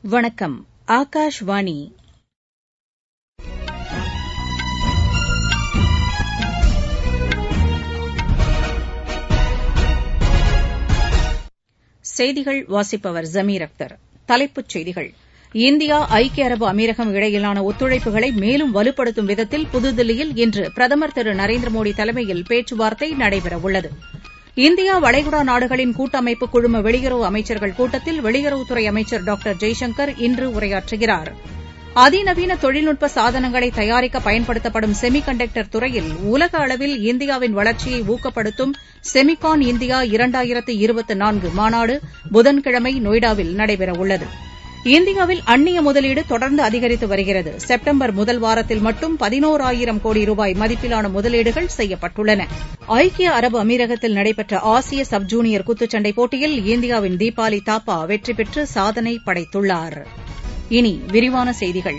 வணக்கம் ஆகாஷ்வாணி செய்திகள் வாசிப்பவர் ஜமீர் அக்தர் தலைப்புச் செய்திகள் இந்தியா ஐக்கிய அரபு அமீரகம் இடையிலான ஒத்துழைப்புகளை மேலும் வலுப்படுத்தும் விதத்தில் புதுதில்லியில் இன்று பிரதமர் திரு நரேந்திர மோடி தலைமையில் பேச்சுவார்த்தை நடைபெறவுள்ளது இந்தியா வளைகுடா நாடுகளின் கூட்டமைப்பு குழும வெளியுறவு அமைச்சர்கள் கூட்டத்தில் வெளியுறவுத்துறை அமைச்சர் டாக்டர் ஜெய்சங்கர் இன்று உரையாற்றுகிறார் அதிநவீன தொழில்நுட்ப சாதனங்களை தயாரிக்க பயன்படுத்தப்படும் செமி கண்டக்டர் துறையில் உலக அளவில் இந்தியாவின் வளர்ச்சியை ஊக்கப்படுத்தும் செமிகான் இந்தியா இரண்டாயிரத்து இருபத்து நான்கு மாநாடு புதன்கிழமை நொய்டாவில் நடைபெறவுள்ளது இந்தியாவில் அந்நிய முதலீடு தொடர்ந்து அதிகரித்து வருகிறது செப்டம்பர் முதல் வாரத்தில் மட்டும் பதினோராயிரம் கோடி ரூபாய் மதிப்பிலான முதலீடுகள் செய்யப்பட்டுள்ளன ஐக்கிய அரபு அமீரகத்தில் நடைபெற்ற ஆசிய சப் ஜூனியர் குத்துச்சண்டை போட்டியில் இந்தியாவின் தீபாலி தாப்பா வெற்றி பெற்று சாதனை படைத்துள்ளார் இனி விரிவான செய்திகள்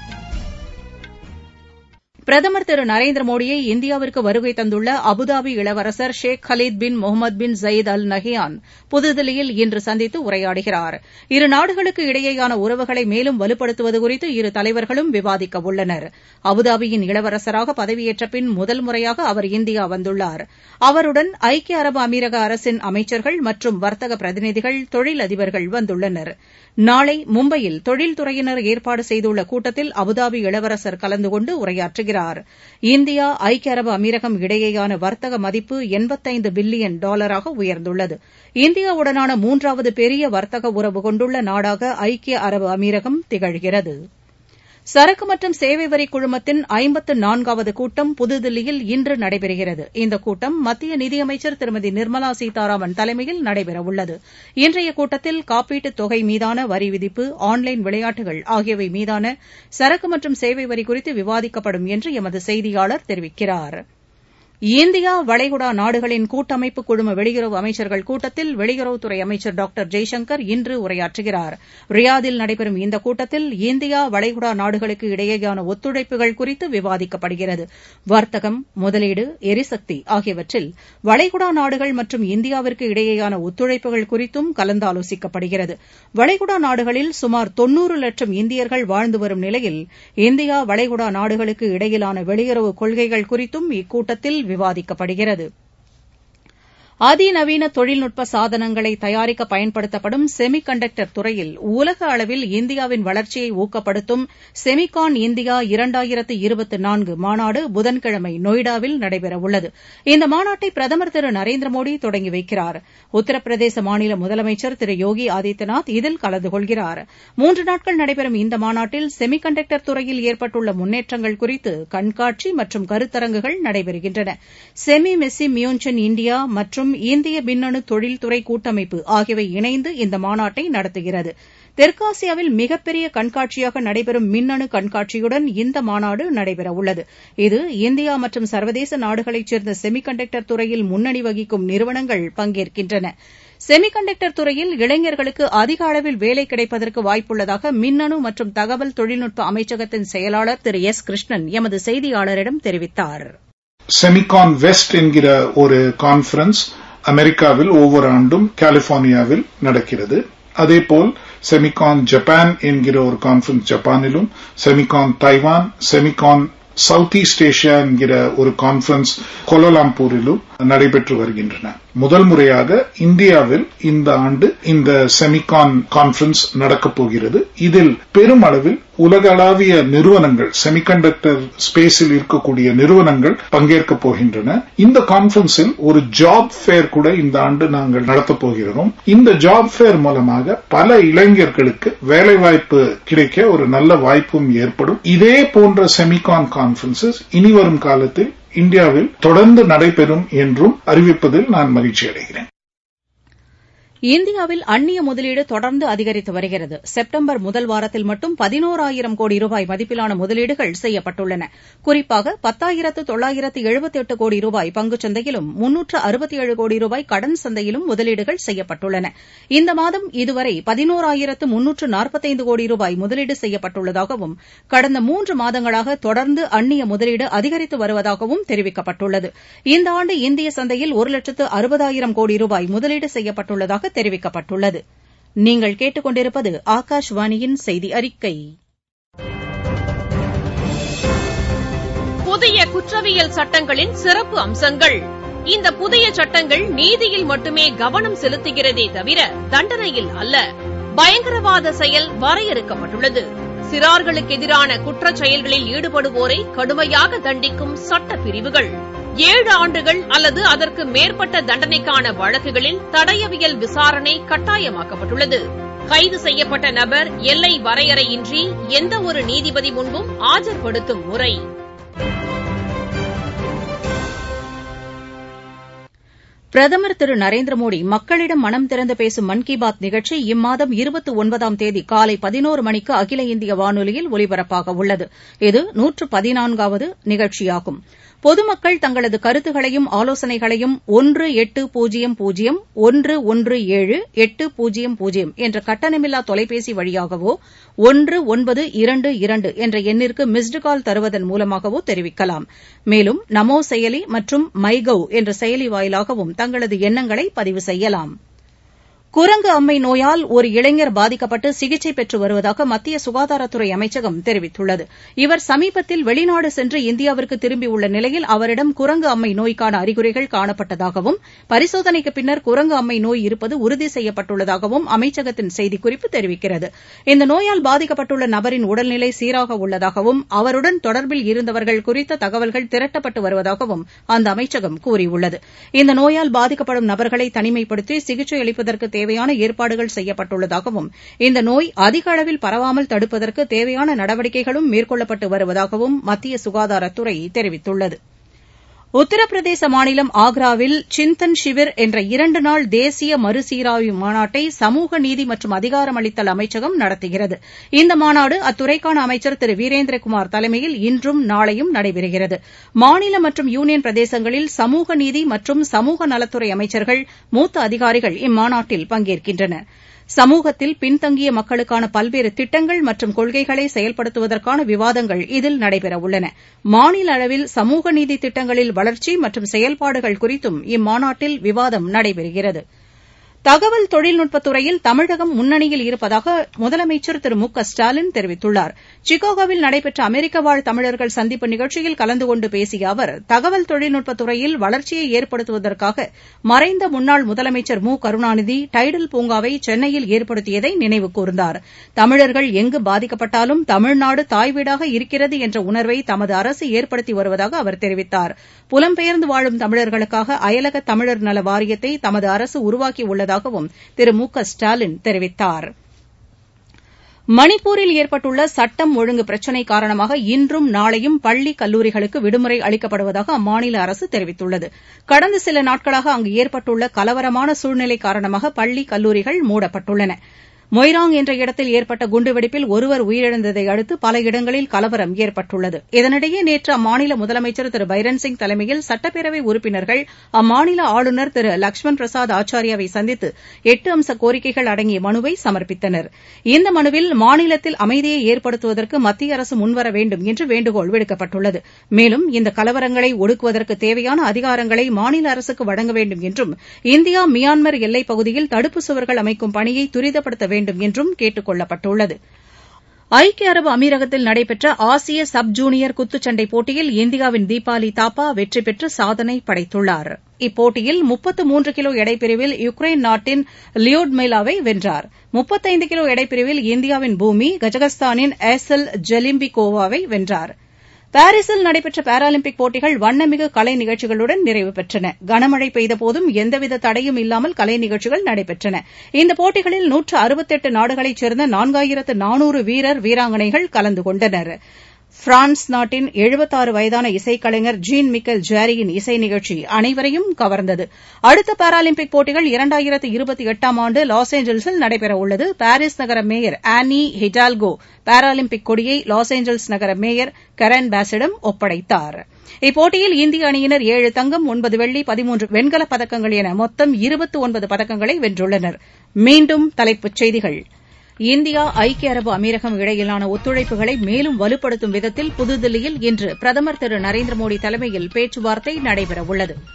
பிரதமர் திரு நரேந்திர மோடியை இந்தியாவிற்கு வருகை தந்துள்ள அபுதாபி இளவரசர் Sheikh Khalid bin Mohamed bin Zayed Al Nahyan புதுதில்லியில் இன்று சந்தித்து உரையாடுகிறார் இரு நாடுகளுக்கு இடையேயான உறவுகளை மேலும் வலுப்படுத்துவது குறித்து இரு தலைவர்களும் விவாதிக்க உள்ளனர் அபுதாபியின் இளவரசராக பதவியேற்ற பின் முதல் முறையாக அவர் இந்தியா வந்துள்ளார் அவருடன் ஐக்கிய அரபு அமீரக அரசின் அமைச்சர்கள் மற்றும் வர்த்தக பிரதிநிதிகள் தொழிலதிபர்கள் வந்துள்ளனர் நாளை மும்பையில் தொழில்துறையினர் ஏற்பாடு செய்துள்ள கூட்டத்தில் அபுதாபி இளவரசர் கலந்து கொண்டு உரையாற்றுகிறார் இந்தியா ஐக்கிய அரபு அமீரகம் இடையேயான வர்த்தக மதிப்பு எண்பத்தைந்து பில்லியன் டாலராக உயர்ந்துள்ளது இந்தியாவுடனான மூன்றாவது பெரிய வர்த்தக உறவு கொண்டுள்ள நாடாக ஐக்கிய அரபு அமீரகம் திகழ்கிறது சரக்கு மற்றும் சேவை வரி குழுமத்தின் ஐம்பத்து நான்காவது கூட்டம் புதுதில்லியில் இன்று நடைபெறுகிறது இந்த கூட்டம் மத்திய நிதியமைச்சர் திருமதி நிர்மலா சீதாராமன் தலைமையில் நடைபெறவுள்ளது இன்றைய கூட்டத்தில் காப்பீட்டுத் தொகை மீதான வரி விதிப்பு ஆன்லைன் விளையாட்டுகள் ஆகியவை மீதான சரக்கு மற்றும் சேவை வரி குறித்து விவாதிக்கப்படும் என்று எமது செய்தியாளர் தெரிவிக்கிறார் இந்தியா வளைகுடா நாடுகளின் கூட்டமைப்பு குழும வெளியுறவு அமைச்சர்கள் கூட்டத்தில் வெளியுறவுத்துறை அமைச்சர் டாக்டர் ஜெய்சங்கர் இன்று உரையாற்றுகிறார் ரியாதில் நடைபெறும் இந்த கூட்டத்தில் இந்தியா வளைகுடா நாடுகளுக்கு இடையேயான ஒத்துழைப்புகள் குறித்து விவாதிக்கப்படுகிறது வர்த்தகம் முதலீடு எரிசக்தி ஆகியவற்றில் வளைகுடா நாடுகள் மற்றும் இந்தியாவிற்கு இடையேயான ஒத்துழைப்புகள் குறித்தும் கலந்தாலோசிக்கப்படுகிறது வளைகுடா நாடுகளில் சுமார் தொன்னூறு லட்சம் இந்தியர்கள் வாழ்ந்து வரும் நிலையில் இந்தியா வளைகுடா நாடுகளுக்கு இடையிலான வெளியுறவு கொள்கைகள் குறித்தும் இக்கூட்டத்தில் விவாதிக்கப்படுகிறது அதிநவீன தொழில்நுட்ப சாதனங்களை தயாரிக்க பயன்படுத்தப்படும் செமி கண்டக்டர் துறையில் உலக அளவில் இந்தியாவின் வளர்ச்சியை ஊக்கப்படுத்தும் செமிகான் இந்தியா இரண்டாயிரத்து இருபத்து நான்கு மாநாடு புதன்கிழமை நொய்டாவில் நடைபெறவுள்ளது இந்த மாநாட்டை பிரதமர் திரு நரேந்திர மோடி தொடங்கி வைக்கிறார் உத்தரப்பிரதேச மாநில முதலமைச்சர் திரு யோகி ஆதித்யநாத் இதில் கலந்து கொள்கிறார் மூன்று நாட்கள் நடைபெறும் இந்த மாநாட்டில் செமி கண்டக்டர் துறையில் ஏற்பட்டுள்ள முன்னேற்றங்கள் குறித்து கண்காட்சி மற்றும் கருத்தரங்குகள் நடைபெறுகின்றன செமி மெஸ்ஸி மியூன்சன் இந்தியா மற்றும் இந்திய மின்னணு தொழில்துறை கூட்டமைப்பு ஆகியவை இணைந்து இந்த மாநாட்டை நடத்துகிறது தெற்காசியாவில் மிகப்பெரிய கண்காட்சியாக நடைபெறும் மின்னணு கண்காட்சியுடன் இந்த மாநாடு நடைபெறவுள்ளது இது இந்தியா மற்றும் சர்வதேச நாடுகளைச் சேர்ந்த செமி கண்டக்டர் துறையில் முன்னணி வகிக்கும் நிறுவனங்கள் பங்கேற்கின்றன செமி கண்டக்டர் துறையில் இளைஞர்களுக்கு அதிக அளவில் வேலை கிடைப்பதற்கு வாய்ப்புள்ளதாக மின்னணு மற்றும் தகவல் தொழில்நுட்ப அமைச்சகத்தின் செயலாளர் திரு எஸ் கிருஷ்ணன் எமது செய்தியாளரிடம் தெரிவித்தார் செமிகான் வெஸ்ட் என்கிற ஒரு கான்பரன்ஸ் அமெரிக்காவில் ஒவ்வொரு ஆண்டும் கலிபோர்னியாவில் நடக்கிறது அதேபோல் செமிகான் ஜப்பான் என்கிற ஒரு கான்பரன்ஸ் ஜப்பானிலும் Semicon Taiwan Semicon South East Asia என்கிற ஒரு கான்பரன்ஸ் கோலாலம்பூரிலும் நடைபெற்று வருகின்றன முதல் முறையாக இந்தியாவில் இந்த ஆண்டு இந்த செமிகான் கான்பரன்ஸ் நடக்கப் போகிறது இதில் பெருமளவில் உலகளாவிய நிறுவனங்கள் செமிகண்டக்டர் ஸ்பேஸில் இருக்கக்கூடிய நிறுவனங்கள் பங்கேற்கப் போகின்றன இந்த கான்பரன்ஸில் ஒரு ஜாப் ஃபேர் கூட இந்த ஆண்டு நாங்கள் நடத்தப் போகிறோம் இந்த ஜாப் ஃபேர் மூலமாக பல இளைஞர்களுக்கு வேலைவாய்ப்பு கிடைக்க ஒரு நல்ல வாய்ப்பும் ஏற்படும் இதே போன்ற செமிகான் கான்பரன்சஸ் இனிவரும் காலத்தில் இந்தியாவில் தொடர்ந்து நடைபெறும் என்றும் அறிவிப்பதில் நான் மகிழ்ச்சி அடைகிறேன் இந்தியாவில் அந்நிய முதலீடு தொடர்ந்து அதிகரித்து வருகிறது செப்டம்பர் முதல் வாரத்தில் மட்டும் பதினோராயிரம் கோடி ரூபாய் மதிப்பிலான முதலீடுகள் செய்யப்பட்டுள்ளன குறிப்பாக பத்தாயிரத்து தொள்ளாயிரத்து எழுபத்தெட்டு கோடி ரூபாய் பங்குச் சந்தையிலும் முன்னூற்று அறுபத்தேழு கோடி ரூபாய் கடன் சந்தையிலும் முதலீடுகள் செய்யப்பட்டுள்ளன இந்த மாதம் இதுவரை பதினோராயிரத்து முன்னூற்று நாற்பத்தைந்து கோடி ரூபாய் முதலீடு செய்யப்பட்டுள்ளதாகவும் கடந்த மூன்று மாதங்களாக தொடர்ந்து அந்நிய முதலீடு அதிகரித்து வருவதாகவும் தெரிவிக்கப்பட்டுள்ளது இந்த ஆண்டு இந்திய சந்தையில் ஒரு லட்சத்து அறுபதாயிரம் கோடி ரூபாய் முதலீடு செய்யப்பட்டுள்ளதாக தெரிவிக்கப்பட்டுள்ளது நீங்கள் கேட்டுக்கொண்டிருப்பது ஆகாஷ்வாணியின் செய்தி அறிக்கை புதிய குற்றவியல் சட்டங்களின் சிறப்பு அம்சங்கள் இந்த புதிய சட்டங்கள் நீதியில் மட்டுமே கவனம் செலுத்துகிறதே தவிர தண்டனையில் அல்ல பயங்கரவாத செயல் வரையறுக்கப்பட்டுள்ளது சிறார்களுக்கு எதிரான குற்றச் செயல்களில் ஈடுபடுவோரை கடுமையாக தண்டிக்கும் சட்ட பிரிவுகள் ஏழு ஆண்டுகள் அல்லது அதற்கு மேற்பட்ட தண்டனைக்கான வழக்குகளில் தடயவியல் விசாரணை கட்டாயமாக்கப்பட்டுள்ளது கைது செய்யப்பட்ட நபர் எல்லை வரையறையின்றி எந்த ஒரு நீதிபதி முன்பும் ஆஜர்படுத்தும் முறை பிரதமர் திரு நரேந்திர மோடி மக்களிடம் மனம் திறந்து பேசும் மன் கி பாத் நிகழ்ச்சி இம்மாதம் இருபத்தி ஒன்பதாம் தேதி காலை பதினோரு மணிக்கு அகில இந்திய வானொலியில் ஒலிபரப்பாக உள்ளது இது நூற்று பதினான்காவது நிகழ்ச்சியாகும் பொதுமக்கள் தங்களது கருத்துக்களையும் ஆலோசனைகளையும் ஒன்று எட்டு பூஜ்ஜியம் பூஜ்ஜியம் ஒன்று ஒன்று ஏழு எட்டு பூஜ்ஜியம் பூஜ்ஜியம் என்ற கட்டணமில்லா தொலைபேசி வழியாகவோ ஒன்று ஒன்பது இரண்டு இரண்டு என்ற எண்ணிற்கு மிஸ்டு கால் தருவதன் மூலமாகவோ தெரிவிக்கலாம் மேலும் நமோ செயலி மற்றும் மை கவ் என்ற செயலி வாயிலாகவும் தங்களது எண்ணங்களை பதிவு செய்யலாம் குரங்கு அம்மை நோயால் ஒரு இளைஞர் பாதிக்கப்பட்டு சிகிச்சை பெற்று வருவதாக மத்திய சுகாதாரத்துறை அமைச்சகம் தெரிவித்துள்ளது இவர் சமீபத்தில் வெளிநாடு சென்று இந்தியாவிற்கு திரும்பியுள்ள நிலையில் அவரிடம் குரங்கு அம்மை நோய்க்கான அறிகுறிகள் காணப்பட்டதாகவும் பரிசோதனைக்கு பின்னர் குரங்கு அம்மை நோய் இருப்பது உறுதி செய்யப்பட்டுள்ளதாகவும் அமைச்சகத்தின் செய்திக்குறிப்பு தெரிவிக்கிறது இந்த நோயால் பாதிக்கப்பட்டுள்ள நபரின் உடல்நிலை சீராக உள்ளதாகவும் அவருடன் தொடர்பில் இருந்தவர்கள் குறித்த தகவல்கள் திரட்டப்பட்டு வருவதாகவும் அந்த அமைச்சகம் கூறியுள்ளது இந்த நோயால் பாதிக்கப்படும் நபர்களை தனிமைப்படுத்தி சிகிச்சை அளிப்பதற்கு தேவையான ஏற்பாடுகள் செய்யப்பட்டுள்ளதாகவும் இந்த நோய் அதிக அளவில் பரவாமல் தடுப்பதற்கு தேவையான நடவடிக்கைகளும் மேற்கொள்ளப்பட்டு வருவதாகவும் மத்திய சுகாதாரத்துறை தெரிவித்துள்ளது உத்தரப்பிரதேச மாநிலம் ஆக்ராவில் சிந்தன் ஷிவிர் என்ற இரண்டு நாள் தேசிய மறுசீராய்வு மாநாட்டை சமூக நீதி மற்றும் அதிகாரமளித்தல் அமைச்சகம் நடத்துகிறது இந்த மாநாடு அத்துறைக்கான அமைச்சர் திரு வீரேந்திரகுமார் தலைமையில் இன்றும் நாளையும் நடைபெறுகிறது மாநில மற்றும் யூனியன் பிரதேசங்களில் சமூக நீதி மற்றும் சமூக நலத்துறை அமைச்சர்கள் மூத்த அதிகாரிகள் இம்மாநாட்டில் பங்கேற்கின்றனர் சமூகத்தில் பின்தங்கிய மக்களுக்கான பல்வேறு திட்டங்கள் மற்றும் கொள்கைகளை செயல்படுத்துவதற்கான விவாதங்கள் இதில் நடைபெறவுள்ளன மாநில அளவில் சமூக நீதி திட்டங்களில் வளர்ச்சி மற்றும் செயல்பாடுகள் குறித்தும் இம்மாநாட்டில் விவாதம் நடைபெறுகிறது தகவல் தொழில்நுட்பத் துறையில் தமிழகம் முன்னணியில் இருப்பதாக முதலமைச்சர் திரு மு க ஸ்டாலின் தெரிவித்துள்ளார் சிகாகோவில் நடைபெற்ற அமெரிக்க வாழ் தமிழர்கள் சந்திப்பு நிகழ்ச்சியில் கலந்து கொண்டு பேசிய அவர் தகவல் தொழில்நுட்பத் துறையில் வளர்ச்சியை ஏற்படுத்துவதற்காக மறைந்த முன்னாள் முதலமைச்சர் மு கருணாநிதி டைடல் பூங்காவை சென்னையில் ஏற்படுத்தியதை நினைவு கூர்ந்தார் தமிழர்கள் எங்கு பாதிக்கப்பட்டாலும் தமிழ்நாடு தாய்வீடாக இருக்கிறது என்ற உணர்வை தமது அரசு ஏற்படுத்தி வருவதாக அவர் தெரிவித்தார் புலம்பெயர்ந்து வாழும் தமிழர்களுக்காக அயலக தமிழர் நல வாரியத்தை தமது அரசு உருவாக்கியுள்ளது உள்ளதாகவும் திரு மு க ஸ்டாலின் தெரிவித்தார் மணிப்பூரில் ஏற்பட்டுள்ள சட்டம் ஒழுங்கு பிரச்சினை காரணமாக இன்றும் நாளையும் பள்ளி கல்லூரிகளுக்கு விடுமுறை அளிக்கப்படுவதாக அம்மாநில அரசு தெரிவித்துள்ளது கடந்த சில நாட்களாக அங்கு ஏற்பட்டுள்ள கலவரமான சூழ்நிலை காரணமாக பள்ளி கல்லூரிகள் மூடப்பட்டுள்ளன மொய்ராங் என்ற இடத்தில் ஏற்பட்ட குண்டுவெடிப்பில் ஒருவர் உயிரிழந்ததை அடுத்து பல இடங்களில் கலவரம் ஏற்பட்டுள்ளது இதனிடையே நேற்று அம்மாநில முதலமைச்சர் திரு பைரன்சிங் தலைமையில் சட்டப்பேரவை உறுப்பினர்கள் அம்மாநில ஆளுநர் திரு லஷ்மண் பிரசாத் ஆச்சாரியாவை சந்தித்து எட்டு அம்ச கோரிக்கைகள் அடங்கிய மனுவை சமர்ப்பித்தனர் இந்த மனுவில் மாநிலத்தில் அமைதியை ஏற்படுத்துவதற்கு மத்திய அரசு முன்வர வேண்டும் என்று வேண்டுகோள் விடுக்கப்பட்டுள்ளது மேலும் இந்த கலவரங்களை ஒடுக்குவதற்கு தேவையான அதிகாரங்களை மாநில அரசுக்கு வழங்க வேண்டும் என்றும் இந்தியா மியான்மர் எல்லைப் பகுதியில் தடுப்பு சுவர்கள் அமைக்கும் பணியை துரிதப்படுத்த வேண்டும் என்றும் கேட்டுக் கொள்ளப்பட்டுள்ளது ஐக்கிய அரபு அமீரகத்தில் நடைபெற்ற ஆசிய சப் ஜூனியர் குத்துச்சண்டை போட்டியில் இந்தியாவின் தீபாலி தாப்பா வெற்றி பெற்று சாதனை படைத்துள்ளார் இப்போட்டியில் முப்பத்து மூன்று கிலோ எடைப்பிரிவில் யுக்ரைன் நாட்டின் லியோட்மிலாவை வென்றார் முப்பத்தைந்து கிலோ எடைப்பிரிவில் இந்தியாவின் பூமி கஜகஸ்தானின் ஏசல் ஜெலிம்பிகோவாவை வென்றார் பாரீசில் நடைபெற்ற பாராலிம்பிக் போட்டிகள் வண்ணமிகு கலை நிகழ்ச்சிகளுடன் நிறைவு பெற்றன கனமழை பெய்தபோதும் எந்தவித தடையும் இல்லாமல் கலை நிகழ்ச்சிகள் நடைபெற்றன இந்த போட்டிகளில் நூற்று அறுபத்தெட்டு நாடுகளைச் சேர்ந்த நான்காயிரத்து நானூறு வீரர் வீராங்கனைகள் கலந்து கொண்டனர் பிரான்ஸ் நாட்டின் எழுபத்தாறு வயதான இசைக்கலைஞர் ஜீன் மிக்கல் ஜாரியின் இசை நிகழ்ச்சி அனைவரையும் கவர்ந்தது அடுத்த பாராலிம்பிக் போட்டிகள் இரண்டாயிரத்து இருபத்தி எட்டாம் ஆண்டு லாஸ் ஏஞ்சல்ஸில் நடைபெறவுள்ளது பாரிஸ் நகர மேயர் ஆனி ஹிடால்கோ பாராலிம்பிக் கொடியை லாஸ் ஏஞ்சல்ஸ் நகர மேயர் கரன் பாஸிடம் ஒப்படைத்தார் இப்போட்டியில் இந்திய அணியினர் ஏழு தங்கம் ஒன்பது வெள்ளி பதிமூன்று வெண்கலப் பதக்கங்கள் என மொத்தம் இருபத்து ஒன்பது பதக்கங்களை வென்றுள்ளனர் மீண்டும் தலைப்புச் செய்திகள் இந்தியா ஐக்கிய அரபு அமீரகம் இடையிலான ஒத்துழைப்புகளை மேலும் வலுப்படுத்தும் விதத்தில் புதுதில்லியில் இன்று பிரதமர் திரு நரேந்திர மோடி தலைமையில் பேச்சுவார்த்தை நடைபெறவுள்ளது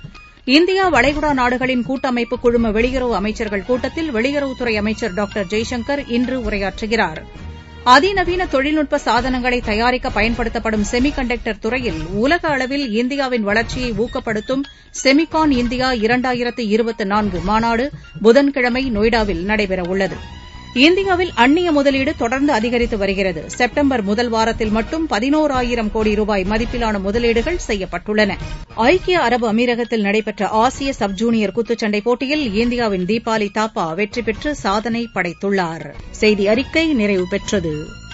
இந்தியா வளைகுடா நாடுகளின் கூட்டமைப்பு குழும வெளியுறவு அமைச்சர்கள் கூட்டத்தில் வெளியுறவுத்துறை அமைச்சர் டாக்டர் ஜெய்சங்கர் இன்று உரையாற்றுகிறார் அதிநவீன தொழில்நுட்ப சாதனங்களை தயாரிக்க பயன்படுத்தப்படும் செமி கண்டக்டர் துறையில் உலக அளவில் இந்தியாவின் வளர்ச்சியை ஊக்கப்படுத்தும் செமிகான் இந்தியா இரண்டாயிரத்து இருபத்து நான்கு மாநாடு புதன்கிழமை நொய்டாவில் நடைபெறவுள்ளது இந்தியாவில் அந்நிய முதலீடு தொடர்ந்து அதிகரித்து வருகிறது செப்டம்பர் முதல் வாரத்தில் மட்டும் பதினோராயிரம் கோடி ரூபாய் மதிப்பிலான முதலீடுகள் செய்யப்பட்டுள்ளன ஐக்கிய அரபு அமீரகத்தில் நடைபெற்ற ஆசிய சப் ஜூனியர் குத்துச்சண்டை போட்டியில் இந்தியாவின் தீபாலி தாப்பா வெற்றி பெற்று சாதனை படைத்துள்ளார் செய்தி அறிக்கை நிறைவு பெற்றது